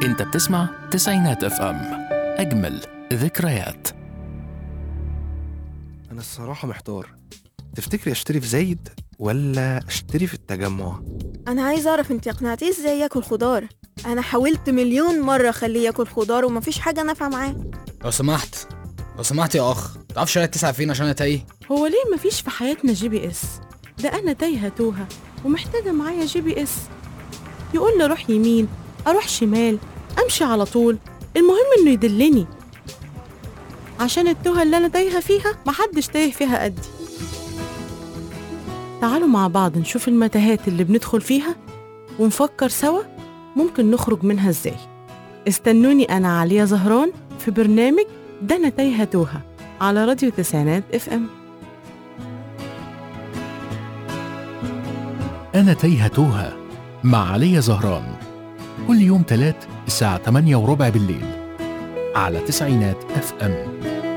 انت بتسمع تسعينات اف ام اجمل ذكريات أنا الصراحة محتار تفتكري أشتري في زايد ولا أشتري في التجمع؟ انا عايزه اعرف انت اقنعتيه ازاي ياكل خضار انا حاولت مليون مره اخليه ياكل خضار ومفيش حاجه نافعه معاه لو سمحت لو سمحت يا اخ تعرفش شارع تسعة فين عشان انا تايه هو ليه مفيش في حياتنا جي بي اس ده انا تايهه توهه ومحتاجه معايا جي بي اس يقول لي اروح يمين اروح شمال امشي على طول المهم انه يدلني عشان التوهه اللي انا تايهه فيها محدش تايه فيها قدي تعالوا مع بعض نشوف المتاهات اللي بندخل فيها ونفكر سوا ممكن نخرج منها ازاي استنوني انا عليا زهران في برنامج ده انا تايهه توهه على راديو تسعينات اف ام أنا تايهة توهة مع علي زهران كل يوم تلات الساعة 8 وربع بالليل على تسعينات اف ام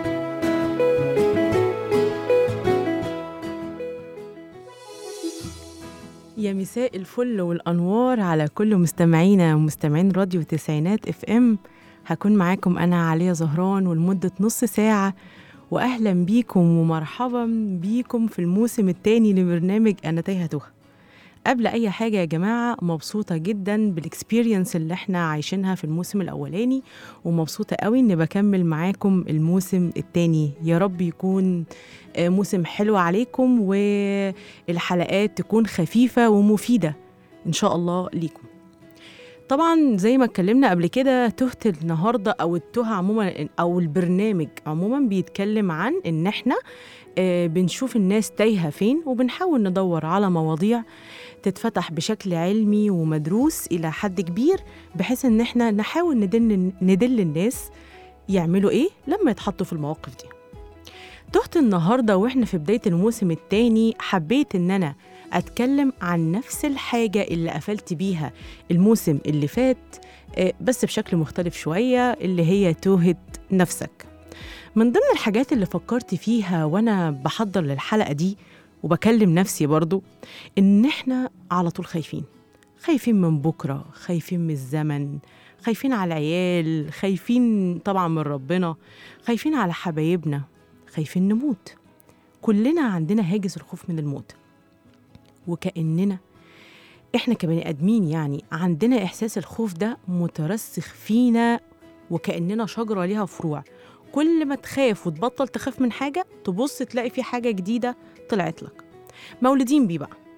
يا مساء الفل والانوار على كل مستمعينا ومستمعين راديو تسعينات اف ام هكون معاكم انا عليا زهران ولمده نص ساعه واهلا بيكم ومرحبا بيكم في الموسم الثاني لبرنامج انا تايهه توهه قبل اي حاجه يا جماعه مبسوطه جدا بالاكسبيرينس اللي احنا عايشينها في الموسم الاولاني ومبسوطه قوي اني بكمل معاكم الموسم الثاني يا رب يكون آه، موسم حلو عليكم والحلقات تكون خفيفه ومفيده ان شاء الله ليكم طبعا زي ما اتكلمنا قبل كده تهت النهارده او التهى عموما او البرنامج عموما بيتكلم عن ان احنا آه، بنشوف الناس تايهه فين وبنحاول ندور على مواضيع تتفتح بشكل علمي ومدروس الى حد كبير بحيث ان احنا نحاول ندل ندل الناس يعملوا ايه لما يتحطوا في المواقف دي تهت النهارده واحنا في بدايه الموسم الثاني حبيت ان انا اتكلم عن نفس الحاجه اللي قفلت بيها الموسم اللي فات آه، بس بشكل مختلف شويه اللي هي توهه نفسك من ضمن الحاجات اللي فكرت فيها وانا بحضر للحلقه دي وبكلم نفسي برضو ان احنا على طول خايفين خايفين من بكره خايفين من الزمن خايفين على العيال خايفين طبعا من ربنا خايفين على حبايبنا خايفين نموت كلنا عندنا هاجس الخوف من الموت وكأننا احنا كبني ادمين يعني عندنا احساس الخوف ده مترسخ فينا وكأننا شجرة ليها فروع كل ما تخاف وتبطل تخاف من حاجة تبص تلاقي في حاجة جديدة طلعت لك مولودين بيه بقى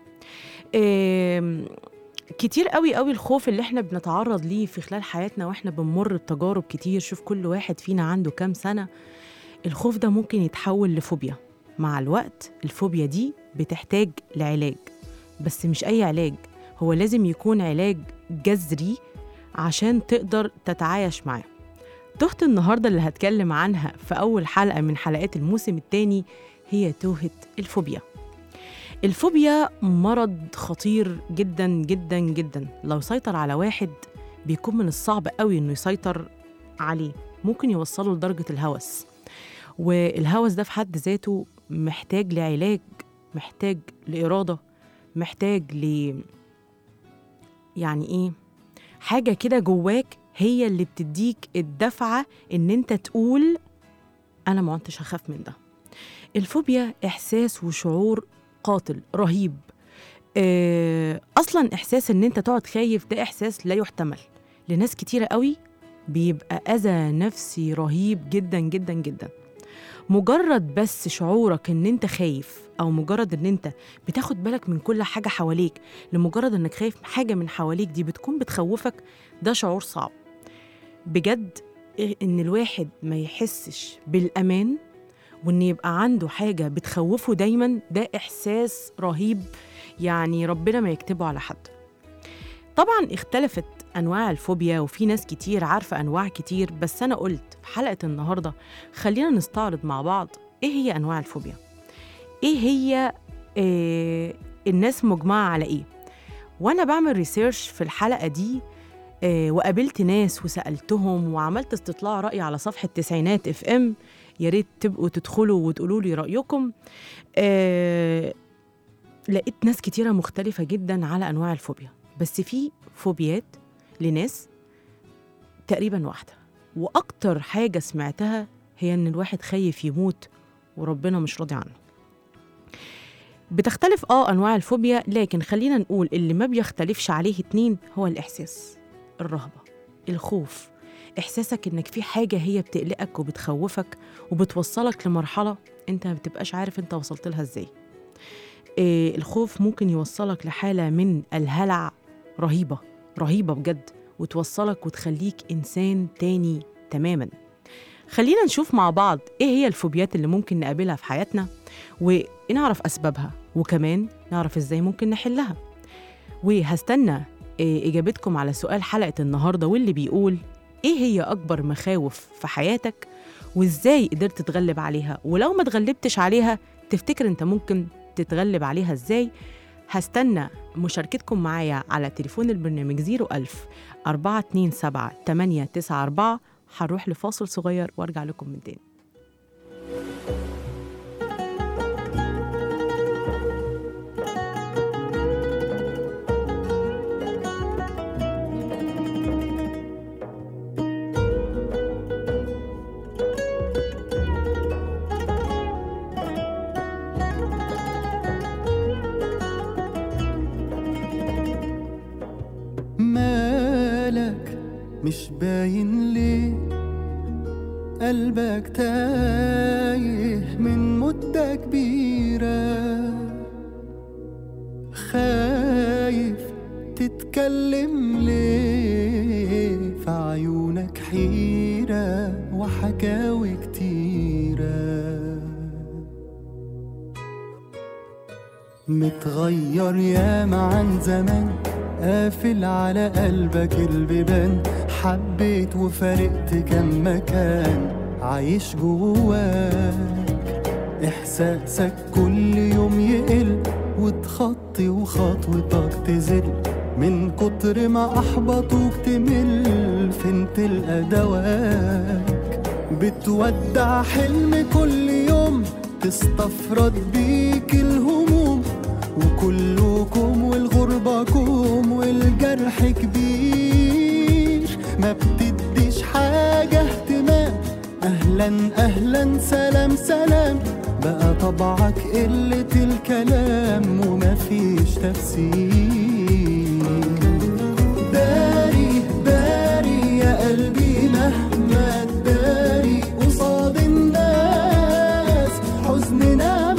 آم، كتير قوي قوي الخوف اللي احنا بنتعرض ليه في خلال حياتنا واحنا بنمر بتجارب كتير شوف كل واحد فينا عنده كام سنة الخوف ده ممكن يتحول لفوبيا مع الوقت الفوبيا دي بتحتاج لعلاج بس مش أي علاج هو لازم يكون علاج جذري عشان تقدر تتعايش معاه تهت النهاردة اللي هتكلم عنها في أول حلقة من حلقات الموسم الثاني هي توهة الفوبيا الفوبيا مرض خطير جدا جدا جدا لو سيطر على واحد بيكون من الصعب قوي انه يسيطر عليه ممكن يوصله لدرجة الهوس والهوس ده في حد ذاته محتاج لعلاج محتاج لإرادة محتاج ل يعني إيه حاجة كده جواك هي اللي بتديك الدفعة إن أنت تقول أنا ما عدتش هخاف من ده الفوبيا إحساس وشعور قاتل رهيب آه، أصلا إحساس إن أنت تقعد خايف ده إحساس لا يحتمل لناس كتيرة قوي بيبقى أذى نفسي رهيب جدا جدا جدا مجرد بس شعورك ان انت خايف او مجرد ان انت بتاخد بالك من كل حاجه حواليك لمجرد انك خايف حاجه من حواليك دي بتكون بتخوفك ده شعور صعب بجد إيه ان الواحد ما يحسش بالامان وان يبقى عنده حاجه بتخوفه دايما ده احساس رهيب يعني ربنا ما يكتبه على حد طبعا اختلفت انواع الفوبيا وفي ناس كتير عارفه انواع كتير بس انا قلت في حلقه النهارده خلينا نستعرض مع بعض ايه هي انواع الفوبيا ايه هي إيه الناس مجمعه على ايه وانا بعمل ريسيرش في الحلقه دي إيه وقابلت ناس وسالتهم وعملت استطلاع راي على صفحه تسعينات اف ام يا ريت تبقوا تدخلوا وتقولوا لي رايكم إيه لقيت ناس كتيره مختلفه جدا على انواع الفوبيا بس في فوبيات لناس تقريبا واحدة وأكتر حاجة سمعتها هي إن الواحد خايف يموت وربنا مش راضي عنه بتختلف اه انواع الفوبيا لكن خلينا نقول اللي ما بيختلفش عليه اتنين هو الاحساس الرهبه الخوف احساسك انك في حاجه هي بتقلقك وبتخوفك وبتوصلك لمرحله انت ما بتبقاش عارف انت وصلت لها ازاي إيه الخوف ممكن يوصلك لحاله من الهلع رهيبه رهيبه بجد وتوصلك وتخليك انسان تاني تماما خلينا نشوف مع بعض ايه هي الفوبيات اللي ممكن نقابلها في حياتنا ونعرف اسبابها وكمان نعرف ازاي ممكن نحلها وهستنى إيه اجابتكم على سؤال حلقه النهارده واللي بيقول ايه هي اكبر مخاوف في حياتك وازاي قدرت تتغلب عليها ولو ما تغلبتش عليها تفتكر انت ممكن تتغلب عليها ازاي هستنى مشاركتكم معايا على تليفون البرنامج 01000 427 894 هنروح لفاصل صغير وارجع لكم من تاني مالك مش باين ليه قلبك تايه من مدة كبيرة خايف تتكلم ليه في عيونك حيرة وحكاوي كتيرة متغير ياما عن زمان قافل على قلبك البيبان حبيت وفارقت كم مكان عايش جواك إحساسك كل يوم يقل وتخطي وخطوتك تزل من كتر ما أحبطوك تمل فين تلقى دواك بتودع حلم كل يوم تستفرد بيك الهموم وكلكم والغربة كوم والجرح كبير ما بتديش حاجة اهتمام أهلا أهلا سلام سلام بقى طبعك قلة الكلام ومفيش تفسير داري داري يا قلبي مهما تداري قصاد الناس حزننا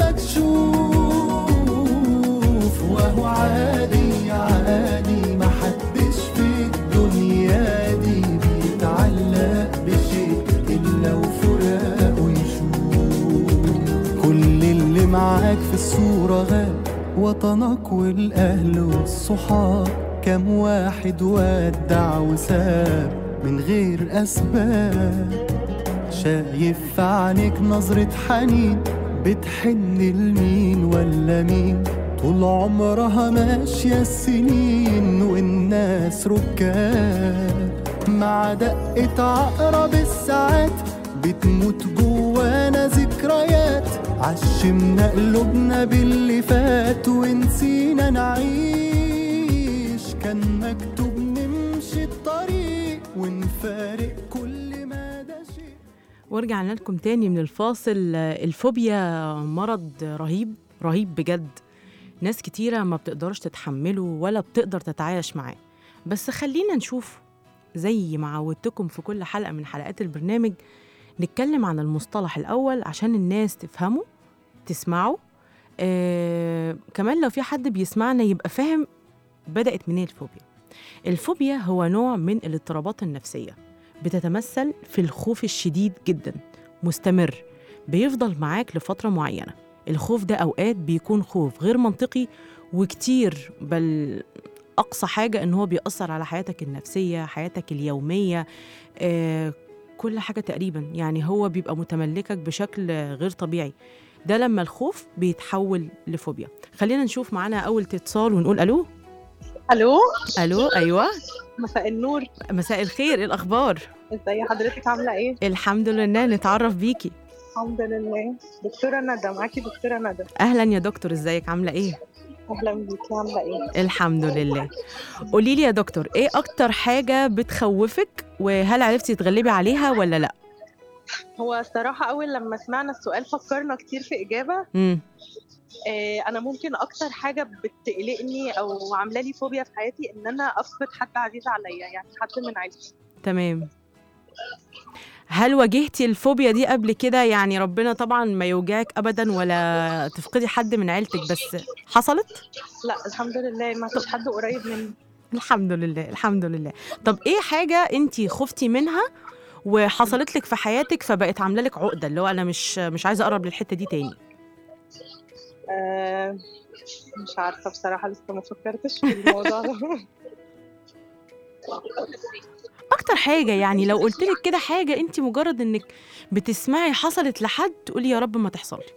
مكشوف وهو عادي عادي محدش في الدنيا دي بيتعلق بشيء إلا وفراقه يشوف كل اللي معاك في الصورة غاب وطنك والأهل والصحاب كم واحد ودع وساب من غير أسباب شايف في عينيك نظرة حنين بتحن لمين ولا مين طول عمرها ماشية السنين والناس ركاب مع دقة عقرب الساعات بتموت جوانا ذكريات عشمنا قلوبنا باللي فات ونسينا نعيش كان مكتوب نمشي الطريق ونفارق كل ما ده شيء ورجعنا لكم تاني من الفاصل آه، الفوبيا مرض رهيب رهيب بجد ناس كتيرة ما بتقدرش تتحمله ولا بتقدر تتعايش معاه بس خلينا نشوف زي ما عودتكم في كل حلقة من حلقات البرنامج نتكلم عن المصطلح الأول عشان الناس تفهمه تسمعه آه كمان لو في حد بيسمعنا يبقى فاهم بدأت منين الفوبيا الفوبيا هو نوع من الاضطرابات النفسية بتتمثل في الخوف الشديد جدا مستمر بيفضل معاك لفترة معينة الخوف ده أوقات بيكون خوف غير منطقي وكتير بل أقصى حاجة إن هو بيأثر على حياتك النفسية حياتك اليومية آه كل حاجة تقريبا يعني هو بيبقى متملكك بشكل غير طبيعي ده لما الخوف بيتحول لفوبيا خلينا نشوف معانا أول اتصال ونقول ألو الو ألو أيوة مساء النور مساء الخير إيه الأخبار ازي حضرتك عامله ايه الحمد لله نتعرف بيكي الحمد لله دكتوره ندى معاكي دكتوره ندى اهلا يا دكتور ازيك عامله ايه اهلا بيكي عامله ايه الحمد لله قولي لي يا دكتور ايه اكتر حاجه بتخوفك وهل عرفتي تتغلبي عليها ولا لا هو الصراحه اول لما سمعنا السؤال فكرنا كتير في اجابه امم آه انا ممكن اكتر حاجه بتقلقني او عامله لي فوبيا في حياتي ان انا افقد حد عزيز عليا يعني حد من عيلتي تمام هل واجهتي الفوبيا دي قبل كده يعني ربنا طبعا ما يوجعك ابدا ولا تفقدي حد من عيلتك بس حصلت لا الحمد لله ما فيش حد قريب مني الحمد لله الحمد لله طب ايه حاجه انت خفتي منها وحصلت لك في حياتك فبقت عامله لك عقده اللي هو انا مش مش عايزه اقرب للحته دي تاني آه مش عارفه بصراحه لسه ما فكرتش في الموضوع ده اكتر حاجه يعني لو قلت لك كده حاجه انت مجرد انك بتسمعي حصلت لحد تقولي يا رب ما تحصل لي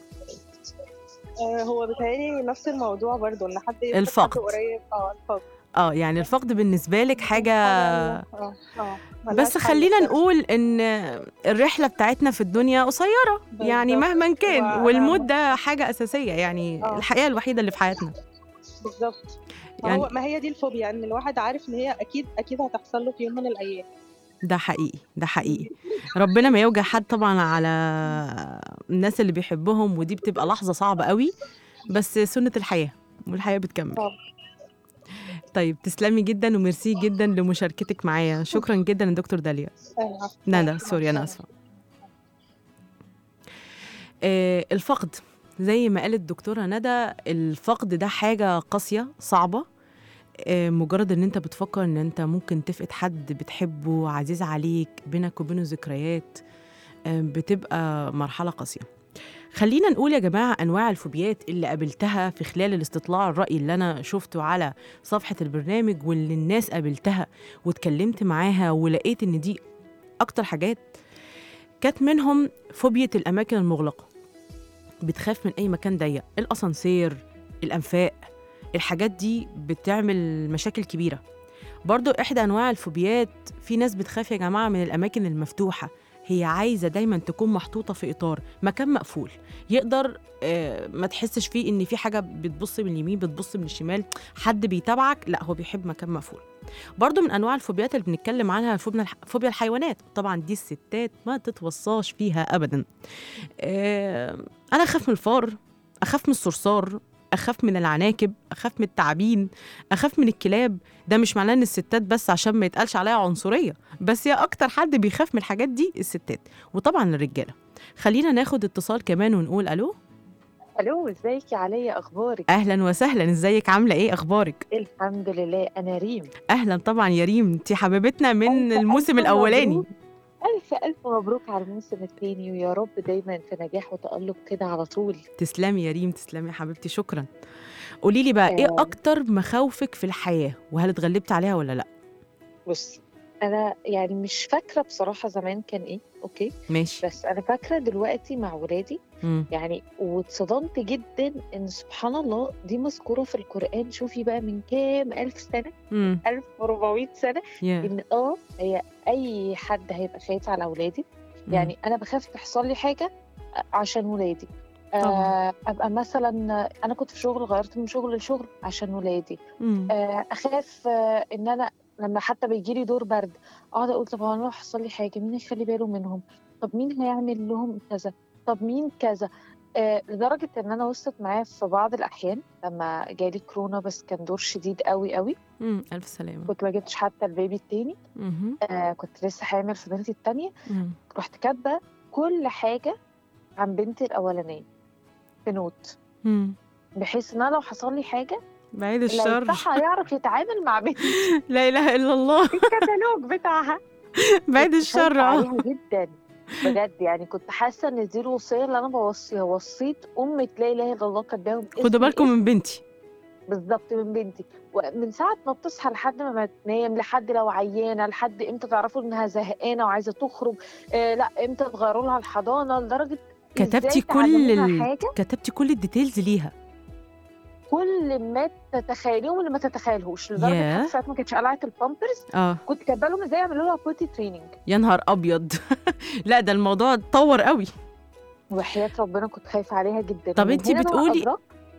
آه هو بيتهيألي نفس الموضوع برضو ان حد يفقد الفقد. حد قريب اه الفقد اه يعني الفقد بالنسبه لك حاجه اه اه ملهاش بس حل خلينا بصراحة. نقول ان الرحله بتاعتنا في الدنيا قصيره يعني بالظبط. مهما كان وأنا- والموت ده حاجه اساسيه يعني آه. الحقيقه الوحيده اللي في حياتنا بالظبط ما يعني هو ما هي دي الفوبيا ان الواحد عارف ان هي اكيد اكيد هتحصل له في يوم من الايام ده حقيقي ده حقيقي ربنا ما يوجع حد طبعا على الناس اللي بيحبهم ودي بتبقى لحظة صعبة قوي بس سنة الحياة والحياة بتكمل طبعا. طيب تسلمي جدا وميرسي جدا لمشاركتك معايا شكرا جدا يا دكتور داليا آه، ندى سوري انا اسفه آه الفقد زي ما قالت الدكتوره ندى الفقد ده حاجه قاسيه صعبه آه مجرد ان انت بتفكر ان انت ممكن تفقد حد بتحبه عزيز عليك بينك وبينه ذكريات آه بتبقى مرحله قاسيه خلينا نقول يا جماعة أنواع الفوبيات اللي قابلتها في خلال الاستطلاع الرأي اللي أنا شفته على صفحة البرنامج واللي الناس قابلتها واتكلمت معاها ولقيت إن دي أكتر حاجات كانت منهم فوبيا الأماكن المغلقة بتخاف من أي مكان ضيق الأسانسير الأنفاق الحاجات دي بتعمل مشاكل كبيرة برضو إحدى أنواع الفوبيات في ناس بتخاف يا جماعة من الأماكن المفتوحة هي عايزة دايما تكون محطوطة في إطار مكان مقفول يقدر آه، ما تحسش فيه إن في حاجة بتبص من اليمين بتبص من الشمال حد بيتابعك لا هو بيحب مكان مقفول برضو من انواع الفوبيات اللي بنتكلم عنها فوبيا الح- فوبيا الحيوانات طبعا دي الستات ما تتوصاش فيها ابدا آه، انا اخاف من الفار اخاف من الصرصار اخاف من العناكب اخاف من التعابين اخاف من الكلاب ده مش معناه ان الستات بس عشان ما يتقالش عليها عنصريه بس هي اكتر حد بيخاف من الحاجات دي الستات وطبعا الرجاله خلينا ناخد اتصال كمان ونقول الو الو ازيك يا عليا اخبارك اهلا وسهلا ازيك عامله ايه اخبارك الحمد لله انا ريم اهلا طبعا يا ريم انت حبيبتنا من ألف الموسم ألف الاولاني مبروك. الف الف مبروك على الموسم الثاني ويا رب دايما في نجاح وتالق كده على طول تسلمي يا ريم تسلمي يا حبيبتي شكرا قولي لي بقى ايه آه. اكتر مخاوفك في الحياه وهل اتغلبت عليها ولا لا بص انا يعني مش فاكره بصراحه زمان كان ايه اوكي ماشي بس انا فاكره دلوقتي مع ولادي مم. يعني واتصدمت جدا ان سبحان الله دي مذكوره في القران شوفي بقى من كام الف سنه مم. 1400 سنه يا ان اه هي اي حد هيبقى خايف على اولادي مم. يعني انا بخاف تحصل لي حاجه عشان ولادي طبعاً. آه، ابقى مثلا انا كنت في شغل غيرت من شغل لشغل عشان ولادي مم. آه، اخاف آه، ان انا لما حتى بيجي لي دور برد اقعد اقول طب هو انا لو حصل لي حاجه مين هيخلي باله منهم طب مين هيعمل لهم كذا طب مين كذا آه، لدرجه ان انا وصلت معايا في بعض الاحيان لما جالي كورونا بس كان دور شديد قوي قوي مم. الف سلامه كنت ما جبتش حتى البيبي التاني مهم. آه كنت لسه حامل في بنتي التانية مم. رحت كاتبة كل حاجة عن بنتي الأولانية في نوت مم. بحيث إن أنا لو حصل لي حاجة بعيد اللي الشر هيفتحها يعرف يتعامل مع بنتي لا اله الا الله الكتالوج بتاعها بعيد كنت الشر خايفة اه عليها جدا بجد يعني كنت حاسة إن دي الوصية اللي أنا بوصيها وصيت أمة لا إله إلا الله كاتباهم خدوا اسم بالكم اسم من بنتي بالظبط من بنتي ومن ساعة ما بتصحى لحد ما تنام لحد لو عيانة لحد امتى تعرفوا انها زهقانة وعايزة تخرج آه لا امتى تغيروا لها الحضانة لدرجة كتبتي إزاي كل تعلموها ال... حاجة كتبتي كل الديتيلز ليها كل ما تتخيليه واللي ما تتخيلهوش لدرجة ياه. حتى ساعات ما كانتش قلعت البامبرز اه كنت كاتبه لهم ازاي يعملوا لها بوتي تريننج يا نهار ابيض لا ده الموضوع اتطور قوي وحياة ربنا كنت خايفة عليها جدا طب ومن انتي هنا بقى بتقولي- أدركت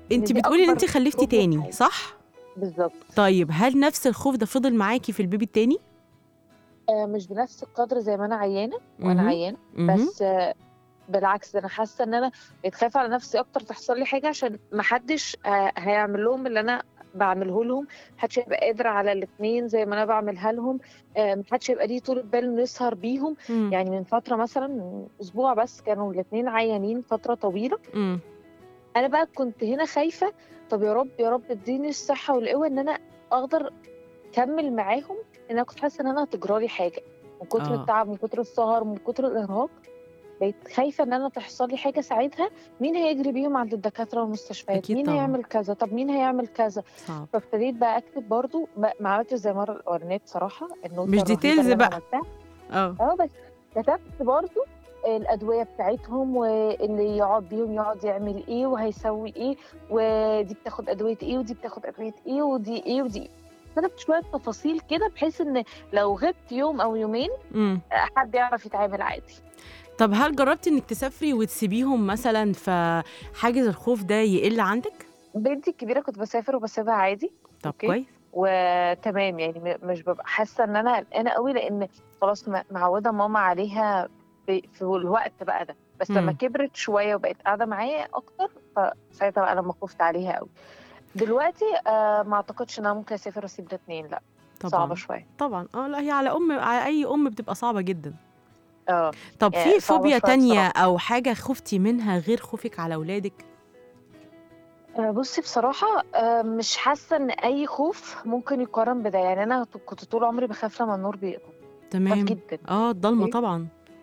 انت دي بتقولي ان أكبر انت خلفتي خوف في تاني حياتي. صح بالظبط طيب هل نفس الخوف ده فضل معاكي في البيبي التاني آه، مش بنفس القدر زي ما انا عيانه وانا مهم. عيانه مهم. بس آه، بالعكس ده انا حاسه ان انا بقيت خايفه على نفسي اكتر تحصل لي حاجه عشان ما حدش آه، هيعمل لهم اللي انا بعمله لهم محدش هيبقى قادر على الاثنين زي ما انا بعملها لهم آه، محدش هيبقى ليه طول بال إنه يسهر بيهم مم. يعني من فتره مثلا من اسبوع بس كانوا الاثنين عيانين فتره طويله مم. انا بقى كنت هنا خايفه طب يا رب يا رب اديني الصحه والقوه ان انا اقدر اكمل معاهم ان انا كنت حاسه ان انا هتجرالي حاجه من كتر آه. التعب من كتر السهر من كتر الارهاق بقيت خايفه ان انا تحصل لي حاجه ساعتها مين هيجري بيهم عند الدكاتره والمستشفيات أكيد مين طبعاً. هيعمل كذا طب مين هيعمل كذا صعب فابتديت بقى اكتب برضو ما ما عملتش زي المره الاولانيه بصراحه النوتة مش الرهيبة details اللي أنا بقى. عملتها. اه اه بس كتبت برضو الأدوية بتاعتهم واللي يقعد بيهم يقعد يعمل ايه وهيسوي ايه ودي بتاخد أدوية ايه ودي بتاخد أدوية ايه ودي ايه ودي إيه. كتبت شوية تفاصيل كده بحيث ان لو غبت يوم او يومين مم. حد يعرف يتعامل عادي طب هل جربتي انك تسافري وتسيبيهم مثلا فحاجز الخوف ده يقل عندك بنتي الكبيرة كنت بسافر وبسيبها عادي طب أوكي. كويس وتمام يعني م- مش ببقى حاسة ان انا قلقانة قوي لان خلاص م- معودة ماما عليها ب- في الوقت بقى ده بس لما مم. كبرت شويه وبقت قاعده معايا اكتر فساعتها بقى لما خفت عليها قوي دلوقتي آه ما اعتقدش ان انا ممكن اسافر واسيب الاثنين لا طبعا صعبه شويه طبعا اه لا هي على ام على اي ام بتبقى صعبه جدا اه طب آه، في صعبة فوبيا شوية تانية بصراحة. او حاجه خفتي منها غير خوفك على اولادك آه، بصي بصراحة آه، مش حاسة إن أي خوف ممكن يقارن بده يعني أنا كنت طول عمري بخاف لما النور بيقطع بخاف تمام جدا اه الضلمه أوكي. طبعا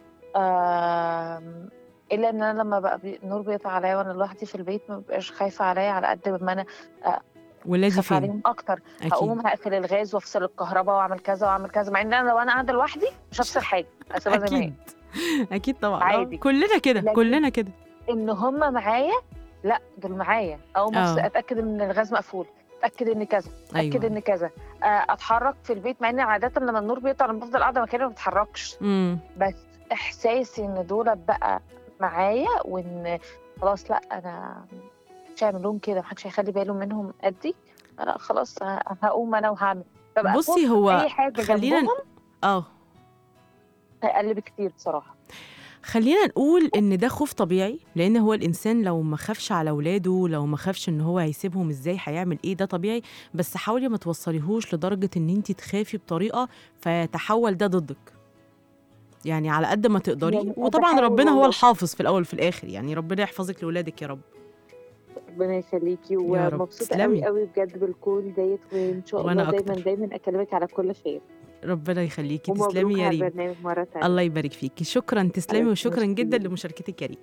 آم، إلا إن أنا لما بقى بي- النور بيقطع عليا وأنا لوحدي في البيت ما ببقاش خايفة عليا على قد ما أنا ولادي خايفة فين عليهم أكتر اكيد هقوم هقفل الغاز وافصل الكهرباء واعمل كذا واعمل كذا مع ان انا لو انا قاعده لوحدي مش هفصل حاجه هسيبها زي ما هي اكيد اكيد طبعا آه، عادي. كلنا كده لكن- كلنا كده ان هم معايا لا دول معايا او آه. اتاكد ان الغاز مقفول اتاكد ان كذا اتاكد ايوه ان كذا آه، اتحرك في البيت مع ان عاده لما النور بيقطع انا بفضل قاعده مكاني ما بتحركش امم بس احساسي ان دول بقى معايا وان خلاص لا انا مش هعمل لهم كده محدش هيخلي باله منهم قدي لا خلاص ه- هقوم انا وهعمل ببقى بصي خوف هو اي حاجه خلينا جنبهم اه اقل بكتير بصراحه خلينا نقول ان ده خوف طبيعي لان هو الانسان لو ما خافش على اولاده لو ما خافش ان هو هيسيبهم ازاي هيعمل ايه ده طبيعي بس حاولي ما توصليهوش لدرجه ان انت تخافي بطريقه فيتحول ده ضدك يعني على قد ما تقدري يعني وطبعا بحاول ربنا هو والله. الحافظ في الاول وفي الاخر يعني ربنا يحفظك لاولادك يا رب ربنا يخليكي يا رب. ومبسوطه تسلمي. قوي قوي بجد بالكول ديت وان شاء وأنا الله دايما أكتر. دايما اكلمك على كل خير ربنا يخليكي ومبروك تسلمي يا على ريم البرنامج مره ثانيه الله يبارك فيكي شكرا تسلمي الله وشكرا يخليك. جدا لمشاركتك يا ريم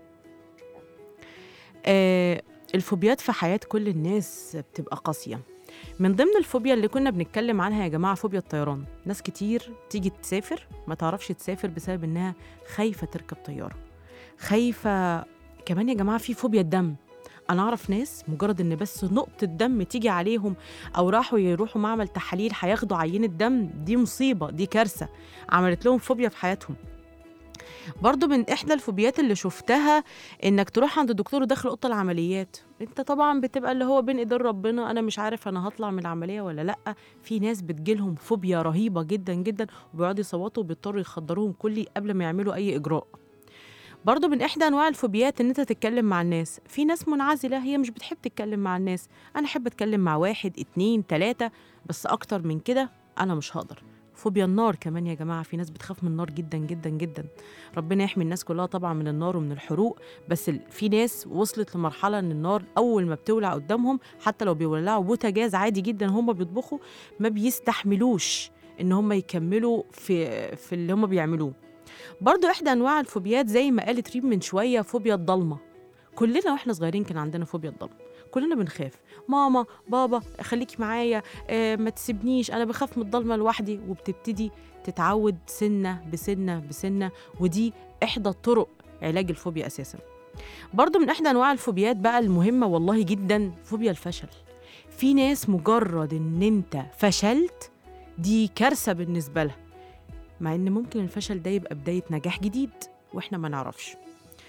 آه الفوبيات في حياة كل الناس بتبقى قاسية من ضمن الفوبيا اللي كنا بنتكلم عنها يا جماعة فوبيا الطيران ناس كتير تيجي تسافر ما تعرفش تسافر بسبب إنها خايفة تركب طيارة خايفة كمان يا جماعة في فوبيا الدم أنا أعرف ناس مجرد إن بس نقطة دم تيجي عليهم أو راحوا يروحوا معمل تحاليل هياخدوا عينة دم دي مصيبة دي كارثة عملت لهم فوبيا في حياتهم برضو من إحدى الفوبيات اللي شفتها انك تروح عند الدكتور وداخل اوضه العمليات انت طبعا بتبقى اللي هو بين ايدين ربنا انا مش عارف انا هطلع من العمليه ولا لا في ناس بتجيلهم فوبيا رهيبه جدا جدا وبيقعدوا يصوتوا وبيضطروا يخدروهم كلي قبل ما يعملوا اي اجراء برضو من احدى انواع الفوبيات ان انت تتكلم مع الناس في ناس منعزله هي مش بتحب تتكلم مع الناس انا احب اتكلم مع واحد اتنين تلاته بس اكتر من كده انا مش هقدر فوبيا النار كمان يا جماعه في ناس بتخاف من النار جدا جدا جدا ربنا يحمي الناس كلها طبعا من النار ومن الحروق بس ال- في ناس وصلت لمرحله ان النار اول ما بتولع قدامهم حتى لو بيولعوا بوتاجاز عادي جدا هم بيطبخوا ما بيستحملوش ان هم يكملوا في في اللي هم بيعملوه برضو احدى انواع الفوبيات زي ما قالت ريم من شويه فوبيا الضلمه كلنا واحنا صغيرين كان عندنا فوبيا الضلمه كلنا بنخاف ماما بابا خليكي معايا آه ما تسيبنيش انا بخاف من الضلمه لوحدي وبتبتدي تتعود سنه بسنه بسنه ودي احدى طرق علاج الفوبيا اساسا برضو من احدى انواع الفوبيات بقى المهمه والله جدا فوبيا الفشل في ناس مجرد ان انت فشلت دي كارثه بالنسبه لها مع ان ممكن الفشل ده يبقى بدايه نجاح جديد واحنا ما نعرفش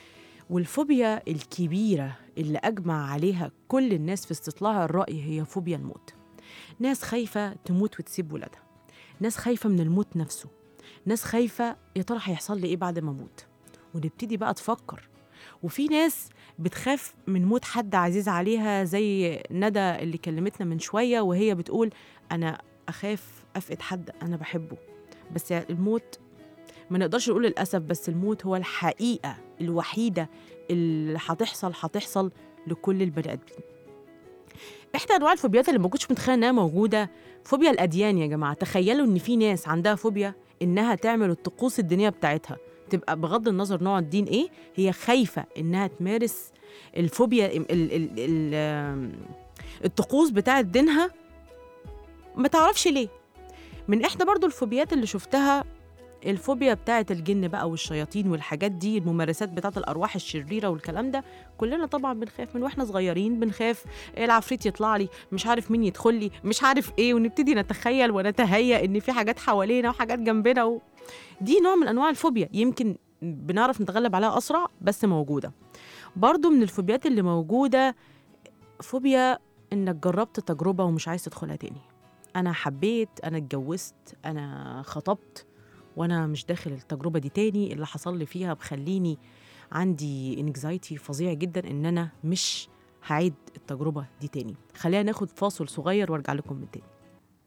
والفوبيا الكبيرة اللي أجمع عليها كل الناس في استطلاع الرأي هي فوبيا الموت ناس خايفة تموت وتسيب ولادها ناس خايفة من الموت نفسه ناس خايفة يا ترى هيحصل لي إيه بعد ما أموت ونبتدي بقى تفكر وفي ناس بتخاف من موت حد عزيز عليها زي ندى اللي كلمتنا من شوية وهي بتقول أنا أخاف أفقد حد أنا بحبه بس الموت ما نقدرش نقول للأسف بس الموت هو الحقيقة الوحيدة اللي هتحصل هتحصل لكل البني آدمين إحدى أنواع الفوبيات اللي ما كنتش متخيلة إنها موجودة فوبيا الأديان يا جماعة تخيلوا إن في ناس عندها فوبيا إنها تعمل الطقوس الدينية بتاعتها تبقى بغض النظر نوع الدين إيه هي خايفة إنها تمارس الفوبيا ال ال ال الطقوس بتاعة دينها ما تعرفش ليه من إحدى برضو الفوبيات اللي شفتها الفوبيا بتاعت الجن بقى والشياطين والحاجات دي الممارسات بتاعت الارواح الشريره والكلام ده كلنا طبعا بنخاف من واحنا صغيرين بنخاف العفريت يطلع لي مش عارف مين يدخل لي مش عارف ايه ونبتدي نتخيل ونتهيأ ان في حاجات حوالينا وحاجات جنبنا و... دي نوع من انواع الفوبيا يمكن بنعرف نتغلب عليها اسرع بس موجوده برضو من الفوبيات اللي موجوده فوبيا انك جربت تجربه ومش عايز تدخلها تاني انا حبيت انا اتجوزت انا خطبت وانا مش داخل التجربه دي تاني اللي حصل لي فيها بخليني عندي انكزايتي فظيع جدا ان انا مش هعيد التجربه دي تاني خلينا ناخد فاصل صغير وارجع لكم من تاني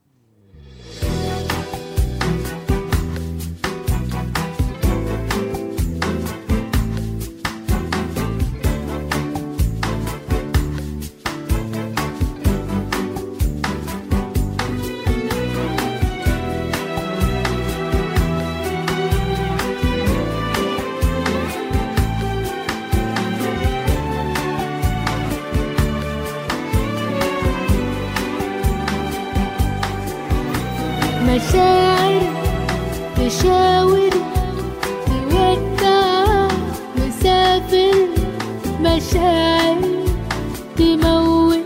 مشاعر تشاور تودع مسافر مشاعر تموت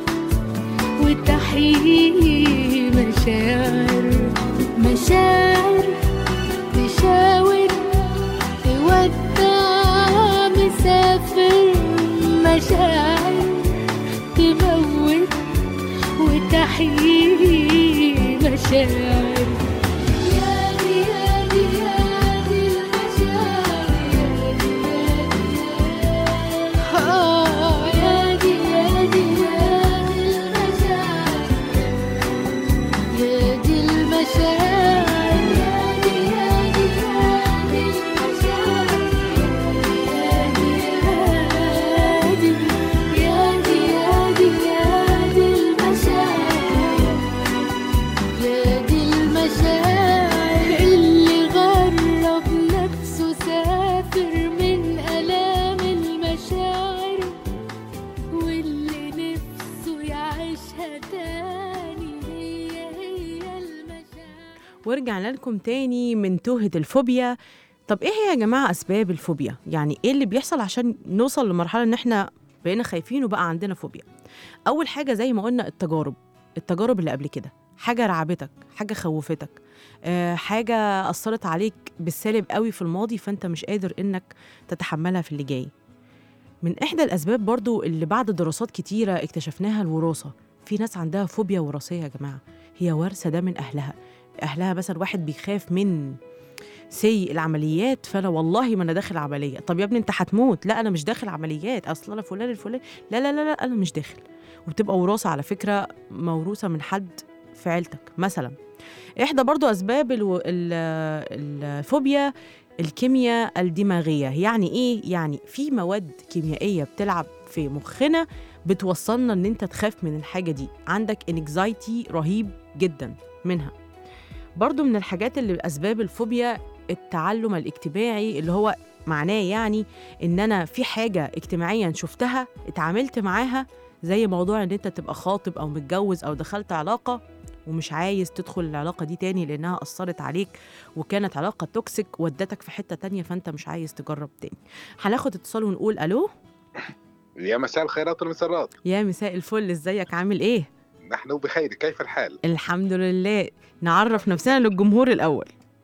وتحيي مشاعر مشاعر تشاور تودع مسافر مشاعر تموت وتحيي مشاعر يا دي يا دي يا دي المشاعر آه يا دي يا دي يا دي المشاعر يا دي المشاعر يا دي يا دي يا دي المشاعر يا دي يا دي يا دي يا دي يا دي المشاعر يا دي المشاعر اللي غرب نفسه سافر من آلام المشاعر واللي نفسه يعيشها تاني هي هي المشاعر ورجعنا لكم تاني من توهة الفوبيا طب ايه هي يا جماعة اسباب الفوبيا يعني ايه اللي بيحصل عشان نوصل لمرحلة ان احنا بقينا خايفين وبقى عندنا فوبيا اول حاجة زي ما قلنا التجارب التجارب اللي قبل كده حاجة رعبتك حاجة خوفتك آه، حاجة أثرت عليك بالسالب قوي في الماضي فأنت مش قادر إنك تتحملها في اللي جاي من إحدى الأسباب برضو اللي بعد دراسات كتيرة اكتشفناها الوراثة في ناس عندها فوبيا وراثية يا جماعة هي وارثة ده من أهلها أهلها مثلا واحد بيخاف من سي العمليات فانا والله ما انا داخل عمليه طب يا ابني انت هتموت لا انا مش داخل عمليات اصل انا فلان الفلاني لا لا لا لا انا مش داخل وبتبقى وراثه على فكره موروثه من حد في عيلتك مثلا احدى برضو اسباب الو... ال... الفوبيا الكيمياء الدماغيه يعني ايه يعني في مواد كيميائيه بتلعب في مخنا بتوصلنا ان انت تخاف من الحاجه دي عندك انكزايتي رهيب جدا منها برضو من الحاجات اللي اسباب الفوبيا التعلم الاجتماعي اللي هو معناه يعني ان انا في حاجه اجتماعيا شفتها اتعاملت معاها زي موضوع ان انت تبقى خاطب او متجوز او دخلت علاقه ومش عايز تدخل العلاقة دي تاني لأنها أثرت عليك وكانت علاقة توكسيك ودتك في حتة تانية فأنت مش عايز تجرب تاني هناخد اتصال ونقول ألو يا مساء الخيرات والمسرات يا مساء الفل ازيك عامل ايه نحن بخير كيف الحال الحمد لله نعرف نفسنا للجمهور الأول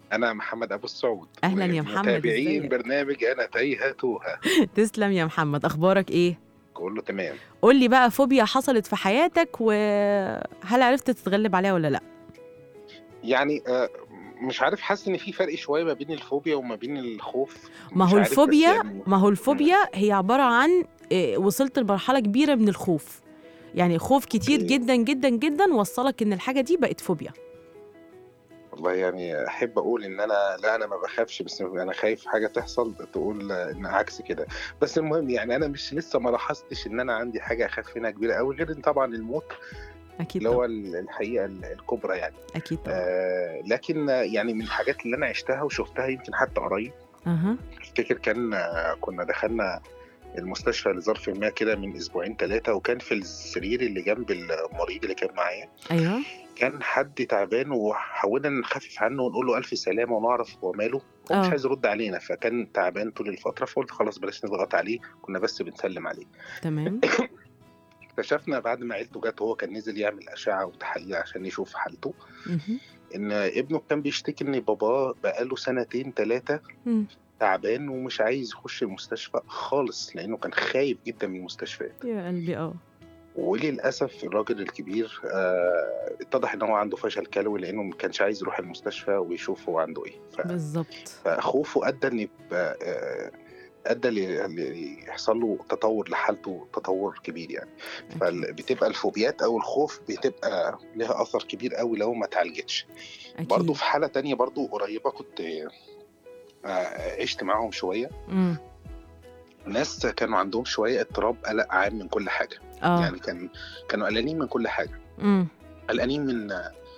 انا محمد ابو السعود أهلاً يا محمد، متابعين إزيك؟ برنامج انا تايهه توهه تسلم يا محمد اخبارك ايه كله تمام قول لي بقى فوبيا حصلت في حياتك وهل عرفت تتغلب عليها ولا لا يعني آه، مش عارف حاسس ان في فرق شويه ما بين الفوبيا وما بين الخوف ما مش هو عارف بس الفوبيا يعني- ما هو الفوبيا هي عباره عن إيه، وصلت لمرحله كبيره من الخوف يعني خوف كتير أوكي. جدا جدا جدا وصلك ان الحاجه دي بقت فوبيا والله يعني احب اقول ان انا لا انا ما بخافش بس انا خايف حاجه تحصل تقول ان عكس كده بس المهم يعني انا مش لسه ما لاحظتش ان انا عندي حاجه اخاف منها كبيره قوي غير ان طبعا الموت اكيد اللي هو طبعا ال- الحقيقه ال- الكبرى يعني اكيد طبعا آه لكن آه، يعني من الحاجات اللي انا عشتها وشفتها يمكن حتى قريب اها افتكر كان آه، كنا دخلنا المستشفى لظرف ما كده من اسبوعين ثلاثه وكان في السرير اللي جنب المريض اللي كان معايا ايوه كان حد تعبان وحاولنا نخفف عنه ونقول له الف سلامه ونعرف هو ماله هو مش آه. عايز يرد علينا فكان تعبان طول الفتره فقلت خلاص بلاش نضغط عليه كنا بس بنسلم عليه تمام اكتشفنا بعد ما عيلته جت وهو كان نزل يعمل اشعه وتحاليل عشان يشوف حالته مهم. ان ابنه كان بيشتكي ان باباه بقاله سنتين ثلاثه مم. تعبان ومش عايز يخش المستشفى خالص لانه كان خايف جدا من المستشفيات يا قلبي اه وللاسف الراجل الكبير آه اتضح ان هو عنده فشل كلوي لانه ما كانش عايز يروح المستشفى ويشوف هو عنده ايه ف- بالظبط فخوفه ادى ان يبقى آه، ادى ل- ل- يحصل له تطور لحالته تطور كبير يعني فبتبقى الفوبيات او الخوف بتبقى لها اثر كبير قوي لو ما اتعالجتش اكيد برضه في حاله تانية برضه قريبه كنت آه، عشت معاهم شويه مم. ناس كانوا عندهم شويه اضطراب قلق عام من كل حاجه اه يعني كان كانوا قلقانين من كل حاجه مم. قلقانين من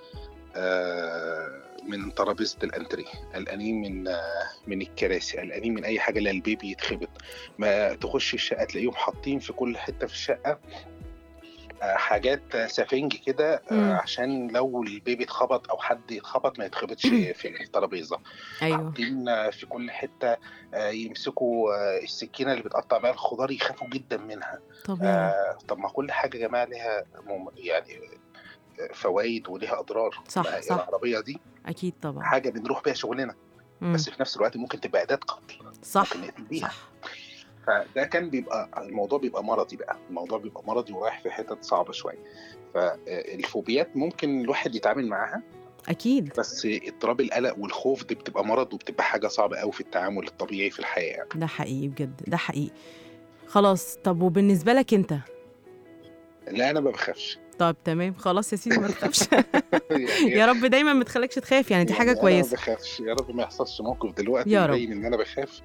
آه، من ترابيزه الانتريه قلقانين من آه، من الكراسي قلقانين من اي حاجه لا البيبي يتخبط ما تخش الشقه تلاقيهم حاطين في كل حته في الشقه آه، حاجات سفنج كده مم. آه، عشان لو البيبي اتخبط او حد يتخبط ما يتخبطش في الترابيزه ايوه حاطين آه، في كل حته آه، يمسكوا آه، السكينه اللي بتقطع بيها الخضار يخافوا جدا منها طبيعي آه طب ما كل حاجه يا جماعه ليها مم- يعني فوائد وليها اضرار صح، ما هي صح. العربيه دي اكيد طبعا حاجه بنروح بيها شغلنا مم. بس في نفس الوقت ممكن تبقى اداه قتل صح ممكن نقتل بيها صح فده كان بيبقى الموضوع بيبقى مرضي بقى الموضوع بيبقى مرضي ورايح في حتت صعبه شويه فالفوبيات ممكن الواحد يتعامل معاها اكيد بس اضطراب القلق والخوف دي بتبقى مرض وبتبقى حاجه صعبه قوي في التعامل الطبيعي في الحياه يعني. ده حقيقي بجد ده حقيقي خلاص طب وبالنسبه لك انت لا انا ما بخافش طب تمام خلاص يا سيدي ما تخافش يعني يا رب دايما ما تخليكش تخاف يعني دي حاجه يعني انا كويسه ما بخافش يا رب ما يحصلش موقف دلوقتي يا رب. يبين ان انا بخاف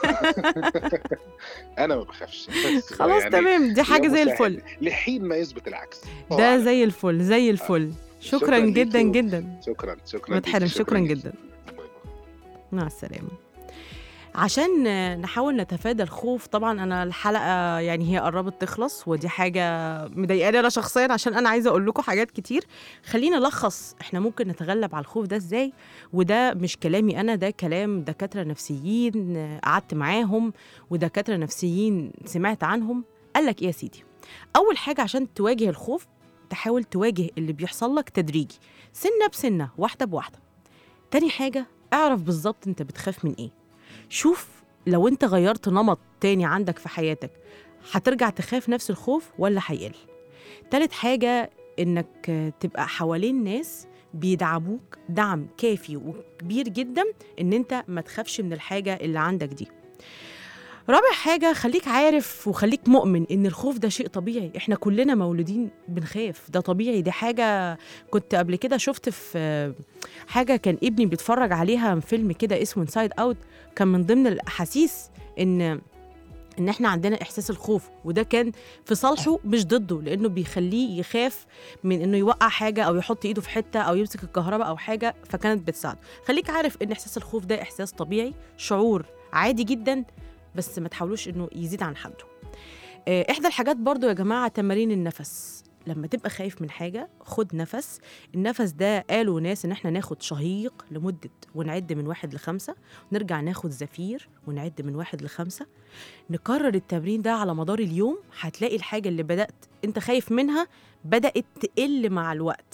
انا ما بخافش بس خلاص يعني تمام دي حاجه يا زي مسهل. الفل لحين ما يثبت العكس الله ده أعلم. زي الفل زي الفل شكرا شكراً جدا ليكي و- جدا شكرا شكرا ما ليكي، تحرم شكرا ليكي. جدا باي باي. مع السلامة عشان نحاول نتفادى الخوف طبعا انا الحلقه يعني هي قربت تخلص ودي حاجه مضايقاني انا شخصيا عشان انا عايزه اقول لكم حاجات كتير خلينا نلخص احنا ممكن نتغلب على الخوف ده ازاي وده مش كلامي انا ده كلام دكاتره نفسيين آه، قعدت معاهم ودكاتره نفسيين سمعت عنهم قال لك ايه يا سيدي اول حاجه عشان تواجه الخوف تحاول تواجه اللي بيحصل لك تدريجي سنه بسنه واحده بواحده تاني حاجه اعرف بالظبط انت بتخاف من ايه شوف لو انت غيرت نمط تاني عندك في حياتك هترجع تخاف نفس الخوف ولا هيقل تالت حاجة انك تبقى حوالين ناس بيدعموك دعم كافي وكبير جدا ان انت ما تخافش من الحاجة اللي عندك دي رابع حاجة خليك عارف وخليك مؤمن إن الخوف ده شيء طبيعي إحنا كلنا مولودين بنخاف ده طبيعي دي حاجة كنت قبل كده شفت في حاجة كان ابني بيتفرج عليها فيلم كده اسمه انسايد اوت كان من ضمن الأحاسيس إن ان احنا عندنا احساس الخوف وده كان في صالحه مش ضده لانه بيخليه يخاف من انه يوقع حاجه او يحط ايده في حته او يمسك الكهرباء او حاجه فكانت بتساعده خليك عارف ان احساس الخوف ده احساس طبيعي شعور عادي جدا بس ما تحاولوش انه يزيد عن حده آه، احدى الحاجات برضو يا جماعه تمارين النفس لما تبقى خايف من حاجه خد نفس النفس ده قالوا ناس ان احنا ناخد شهيق لمده ونعد من واحد لخمسه ونرجع ناخد زفير ونعد من واحد لخمسه نكرر التمرين ده على مدار اليوم هتلاقي الحاجه اللي بدات انت خايف منها بدات تقل مع الوقت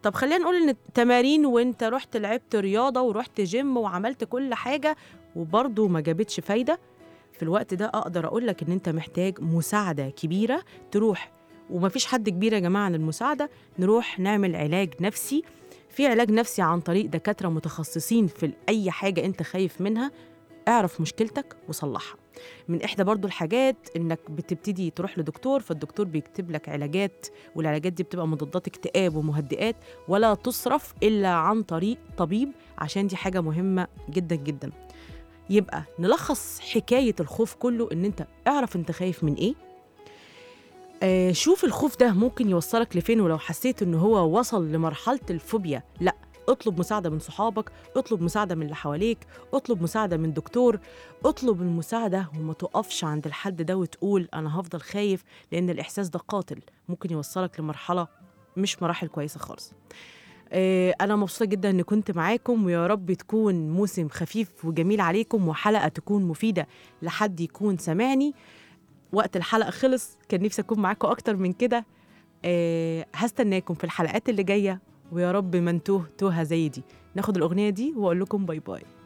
طب خلينا نقول ان التمارين وانت رحت لعبت رياضه ورحت جيم وعملت كل حاجه وبرضه ما جابتش فايده في الوقت ده اقدر اقول لك ان انت محتاج مساعده كبيره تروح ومفيش حد كبير يا جماعه عن المساعده نروح نعمل علاج نفسي في علاج نفسي عن طريق دكاتره متخصصين في اي حاجه انت خايف منها اعرف مشكلتك وصلحها من احدى برضو الحاجات انك بتبتدي تروح لدكتور فالدكتور بيكتب لك علاجات والعلاجات دي بتبقى مضادات اكتئاب ومهدئات ولا تصرف الا عن طريق طبيب عشان دي حاجه مهمه جدا جدا يبقى نلخص حكايه الخوف كله ان انت اعرف انت خايف من ايه آه شوف الخوف ده ممكن يوصلك لفين ولو حسيت ان هو وصل لمرحله الفوبيا لا اطلب مساعده من صحابك اطلب مساعده من اللي حواليك اطلب مساعده من دكتور اطلب المساعده وما تقفش عند الحد ده وتقول انا هفضل خايف لان الاحساس ده قاتل ممكن يوصلك لمرحله مش مراحل كويسه خالص آه، أنا مبسوطة جدا إني كنت معاكم ويا رب تكون موسم خفيف وجميل عليكم وحلقة تكون مفيدة لحد يكون سامعني وقت الحلقة خلص كان نفسي أكون معاكم أكتر من كده آه، هستناكم في الحلقات اللي جاية ويا رب ما نتوه توهة زي دي ناخد الأغنية دي وأقول لكم باي باي